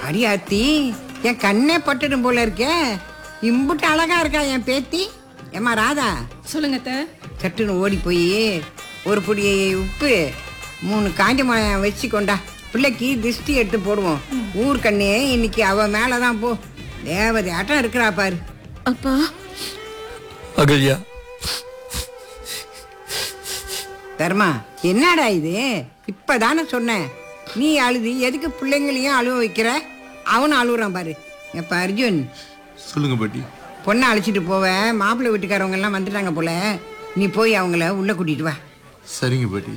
அடியாத்தி என் கண்ணே பட்டுடும் போல இருக்கே இம்புட்டு அழகா இருக்கா என் பேத்தி ஏமா ராதா சொல்லுங்க அத்தை. சட்டுன்னு ஓடி போய் ஒரு பொடி உப்பு மூணு காஞ்ச மிளகாய் வச்சு கொண்டா பிள்ளைக்கு திருஷ்டி எடுத்து போடுவோம் ஊர் கண்ணே இன்னைக்கு அவ மேலதான் போ தேவதை ஆட்டம் இருக்கிறா பாரு அப்பா அகல்யா தர்மா என்னடா இது இப்பதானே சொன்னேன் நீ அழுது எதுக்கு பிள்ளைங்களையும் அழுவ வைக்கிற அவனும் அழுகுறான் பாரு எப்ப அர்ஜுன் சொல்லுங்க பாட்டி பொண்ணை அழைச்சிட்டு போவ மாப்பிள்ளை வீட்டுக்காரவங்க எல்லாம் வந்துட்டாங்க போல நீ போய் அவங்கள உள்ள கூட்டிட்டு வா சரிங்க பாட்டி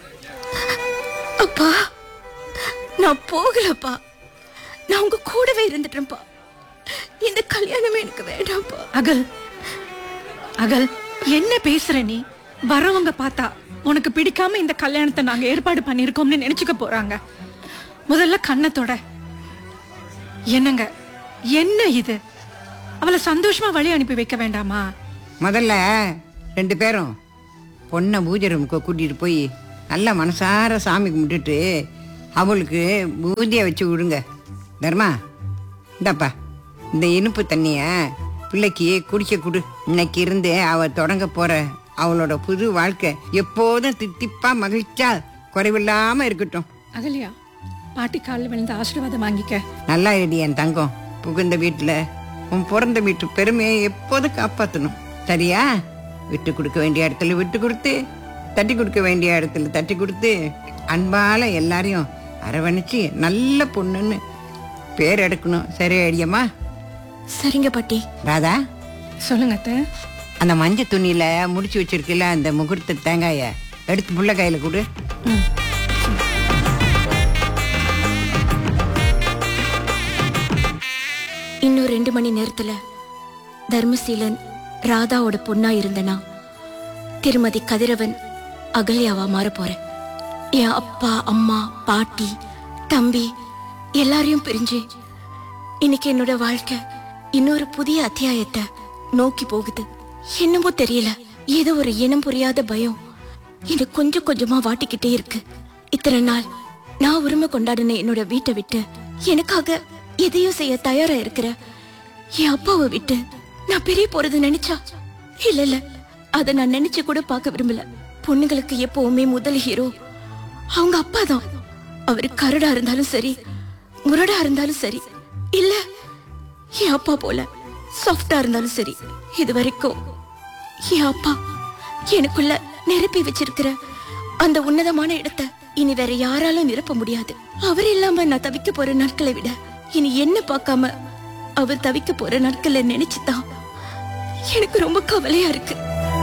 அப்பா நான் போகலப்பா நான் உங்க கூடவே இருந்துட்டேன்ப்பா இந்த கல்யாணமே எனக்கு வேண்டாம்ப்பா அகல் அகல் என்ன பேசுற நீ வரவங்க பார்த்தா உனக்கு பிடிக்காம இந்த கல்யாணத்தை நாங்க ஏற்பாடு பண்ணிருக்கோம்னு நினைச்சுக்க போறாங்க முதல்ல கண்ணத்தோட என்னங்க என்ன இது அவளை சந்தோஷமா வழி அனுப்பி வைக்க வேண்டாமா முதல்ல ரெண்டு பேரும் பொண்ணை பூஜை ரூமுக்கு கூட்டிட்டு போய் நல்ல மனசார சாமி கும்பிட்டுட்டு அவளுக்கு பூஜையை வச்சு விடுங்க தர்மா இந்தாப்பா இந்த இனிப்பு தண்ணிய பிள்ளைக்கு குடிக்க கொடு இன்னைக்கு இருந்து அவ தொடங்க போற அவளோட புது வாழ்க்கை எப்போதும் தித்திப்பா மகிழ்ச்சியா குறைவில்லாம இருக்கட்டும் அகல்யா பாட்டி காலில் விழுந்து ஆசீர்வாதம் வாங்கிக்க நல்லா இருடி என் தங்கம் புகுந்த வீட்டுல உன் பிறந்த வீட்டு பெருமையை எப்போதும் காப்பாத்தணும் சரியா விட்டு கொடுக்க வேண்டிய இடத்துல விட்டு கொடுத்து தட்டி கொடுக்க வேண்டிய இடத்துல தட்டி கொடுத்து அன்பால எல்லாரையும் அரவணைச்சு நல்ல பொண்ணுன்னு பேர் எடுக்கணும் சரியா ஐடியம்மா சரிங்க பாட்டி ராதா சொல்லுங்க அத்தை. அந்த மஞ்சள் துணியில முடிச்சு வச்சிருக்கல அந்த முகூர்த்த தேங்காய எடுத்து புள்ள கையில கொடு இன்னும் ரெண்டு மணி நேரத்துல தர்மசீலன் ராதாவோட பொண்ணா இருந்தனா திருமதி கதிரவன் அகல்யாவா மாற போறேன் என் அப்பா அம்மா பாட்டி தம்பி எல்லாரையும் பிரிஞ்சு இன்னைக்கு என்னோட வாழ்க்கை இன்னொரு புதிய அத்தியாயத்தை நோக்கி போகுது என்னமோ தெரியல ஏதோ ஒரு இனம் புரியாத பயம் இது கொஞ்சம் கொஞ்சமா வாட்டிக்கிட்டே இருக்கு இத்தனை நாள் நான் உரிமை கொண்டாடின என்னோட வீட்டை விட்டு எனக்காக எதையும் செய்ய தயாரா இருக்கிற என் அப்பாவை விட்டு நான் பெரிய போறது நினைச்சா இல்ல இல்ல அத நான் நினைச்சு கூட பார்க்க விரும்பல பொண்ணுங்களுக்கு எப்பவுமே முதல் ஹீரோ அவங்க அப்பா தான் அவரு கரடா இருந்தாலும் சரி முரடா இருந்தாலும் சரி இல்ல என் அப்பா போல சாஃப்டா இருந்தாலும் சரி இது வரைக்கும் என் அப்பா எனக்குள்ள நிரப்பி வச்சிருக்கிற அந்த உன்னதமான இடத்தை இனி வேற யாராலும் நிரப்ப முடியாது அவர் இல்லாம நான் தவிக்க போற நாட்களை விட இனி என்ன பார்க்காம அவர் தவிக்க போற நாட்களை நினைச்சுதான் எனக்கு ரொம்ப கவலையா இருக்கு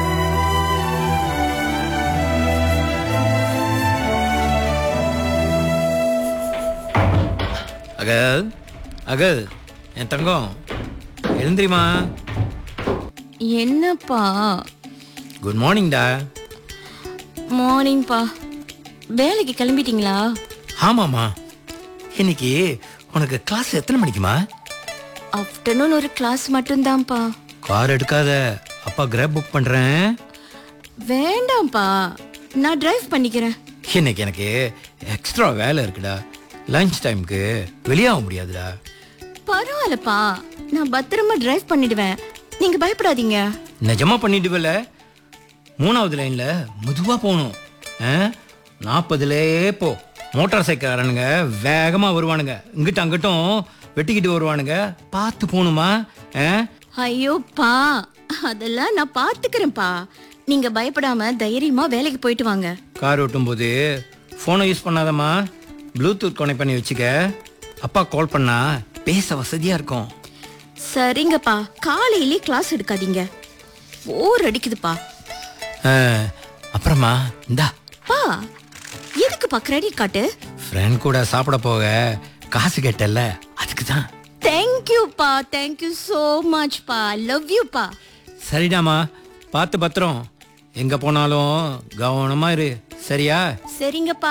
அகல் அகல் என் தங்கம் எழுந்திரிமா என்னப்பா குட் மார்னிங்டா மார்னிங்ப்பா வேலைக்கு கிளம்பிட்டீங்களா ஆமாம்மா இன்னைக்கு உனக்கு கிளாஸ் எத்தனை மணிக்குமா ஆஃப்டர்நூன் ஒரு கிளாஸ் மட்டும்தான்ப்பா கார் எடுக்காத அப்பா கிராப் புக் பண்றேன் வேண்டாம்ப்பா நான் டிரைவ் பண்ணிக்கிறேன் இன்னைக்கு எனக்கு எக்ஸ்ட்ரா வேலை இருக்குடா லஞ்ச் டைம்க்கு வெளியாக முடியாதுடா பரவாயில்லப்பா நான் பத்திரமா டிரைவ் பண்ணிடுவேன் நீங்க பயப்படாதீங்க நிஜமா பண்ணிடுவல மூணாவது லைன்ல மெதுவா போகணும் நாற்பதுலே போ மோட்டார் சைக்கிள்காரனுங்க வேகமா வருவானுங்க இங்கிட்டும் அங்கிட்டும் வெட்டிக்கிட்டு வருவானுங்க பார்த்து போகணுமா ஆ? ஐயோப்பா அதெல்லாம் நான் பாத்துக்கிறேன்ப்பா நீங்க பயப்படாம தைரியமா வேலைக்கு போயிட்டு வாங்க கார் ஓட்டும் போது ஃபோனை யூஸ் பண்ணாதம்மா ப்ளூடூத் கனெக்ட் பண்ணி வச்சுக்க அப்பா கால் பண்ணா பேச வசதியா இருக்கும் சரிங்கப்பா காலையிலே கிளாஸ் எடுக்காதீங்க போர் அடிக்குதுப்பா ஆ, அப்புறமா இந்தா பா எதுக்குப்பா கிரெடிட் கார்டு ஃப்ரெண்ட் கூட சாப்பிட போக காசு கேட்டல அதுக்கு தான் தேங்க்யூப்பா தேங்க்யூ சோ மச் பா லவ் யூ பா சரிடாமா பார்த்து பத்திரம் எங்க போனாலும் கவனமா இரு சரியா சரிங்கப்பா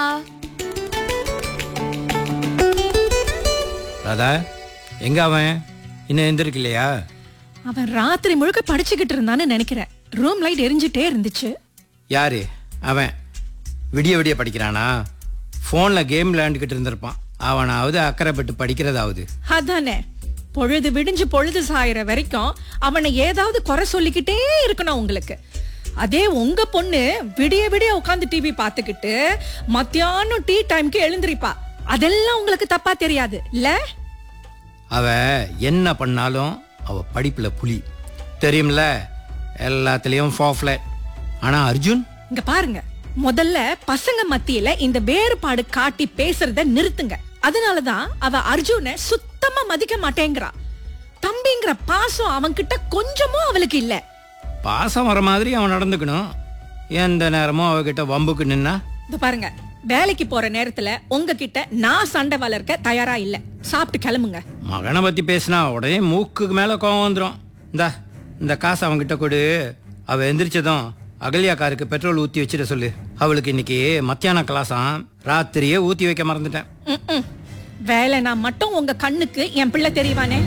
ராதா எங்க அவன் இன்னும் எந்திருக்கலையா அவன் ராத்திரி முழுக்க படிச்சுக்கிட்டு இருந்தான்னு நினைக்கிறேன் ரூம் லைட் எரிஞ்சிட்டே இருந்துச்சு யாரு அவன் விடிய விடிய படிக்கிறானா ஃபோனில் கேம் விளையாண்டுக்கிட்டு இருந்திருப்பான் அவனாவது அக்கறைப்பட்டு படிக்கிறதாவது அதானே பொழுது விடிஞ்சு பொழுது சாயிற வரைக்கும் அவனை ஏதாவது குறை சொல்லிக்கிட்டே இருக்கணும் உங்களுக்கு அதே உங்க பொண்ணு விடிய விடிய உட்காந்து டிவி பார்த்துக்கிட்டு மத்தியானம் டீ டைம்க்கு எழுந்திருப்பா அதெல்லாம் உங்களுக்கு தப்பா தெரியாது இல்ல அவ என்ன பண்ணாலும் அவ படிப்புல புலி தெரியும்ல எல்லாத்துலயும் ஃபாஃப்ல ஆனா அர்ஜுன் இங்க பாருங்க முதல்ல பசங்க மத்தியில இந்த வேறுபாடு காட்டி பேசுறத நிறுத்துங்க அதனாலதான் அவ அர்ஜுனை சுத்தமா மதிக்க மாட்டேங்கிறா தம்பிங்கிற பாசம் அவன்கிட்ட கொஞ்சமும் அவளுக்கு இல்ல பாசம் வர மாதிரி அவன் நடந்துக்கணும் எந்த நேரமும் அவகிட்ட வம்புக்கு நின்னா இது பாருங்க வேலைக்கு போற நேரத்துல உங்ககிட்ட நான் சண்டை வளர்க்க தயாரா இல்ல சாப்பிட்டு கிளம்புங்க மகனை பத்தி பேசினா உடனே மூக்குக்கு மேல கோவம் வந்துடும் இந்தா இந்த காசு அவன்கிட்ட கொடு அவ எந்திரிச்சதும் அகல்யா காருக்கு பெட்ரோல் ஊத்தி வச்சிட சொல்லு அவளுக்கு இன்னைக்கு மத்தியான கிளாஸாம் ராத்திரியே ஊத்தி வைக்க மறந்துட்டேன் ம்ம். வேலை நான் மட்டும் உங்க கண்ணுக்கு என் பிள்ளை தெரியவானே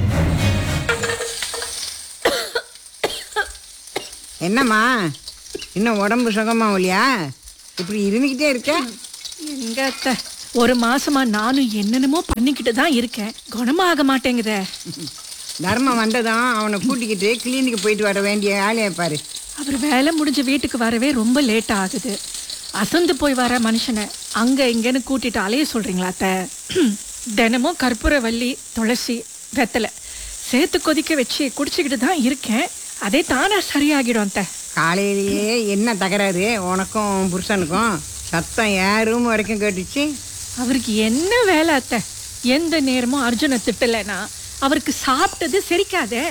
என்னம்மா இன்னும் உடம்பு சுகமாகலையா இப்படி இருந்துக்கிட்டே இருக்க எங்க அத்தை ஒரு மாசமா நானும் என்னென்னமோ பண்ணிக்கிட்டு தான் இருக்கேன் குணமாக மாட்டேங்குதே தர்மம் வந்ததும் அவனை கூட்டிக்கிட்டு கிளினிக்கு போயிட்டு வர வேண்டிய ஆளையை பாரு அவர் வேலை முடிஞ்ச வீட்டுக்கு வரவே ரொம்ப லேட் ஆகுது அசந்து போய் வர மனுஷனை அங்க இங்கன்னு கூட்டிட்டு அலைய சொல்றீங்களா அத்தை தினமும் கற்பூரவல்லி துளசி வெத்தலை சேர்த்து கொதிக்க வச்சு குடிச்சுக்கிட்டு தான் இருக்கேன் அதே தானா சரியாகிடும் அத்தை காலையிலேயே என்ன தகராறு உனக்கும் உன் புருஷனுக்கும் சத்தம் என் ரூம் வரைக்கும் கேட்டுச்சு அவருக்கு என்ன வேலை அத்தை எந்த நேரமும் அர்ஜுனை திட்டலைன்னா அவருக்கு சாப்பிட்டது செரிக்காதே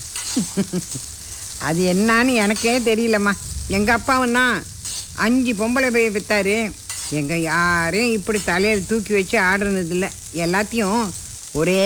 அது என்னன்னு எனக்கே தெரியலம்மா எங்கள் அப்பாவும் தான் அஞ்சு பொம்பளை போய் வித்தாரு எங்கள் யாரையும் இப்படி தலையில் தூக்கி வச்சு ஆடுனதில்ல எல்லாத்தையும் ஒரே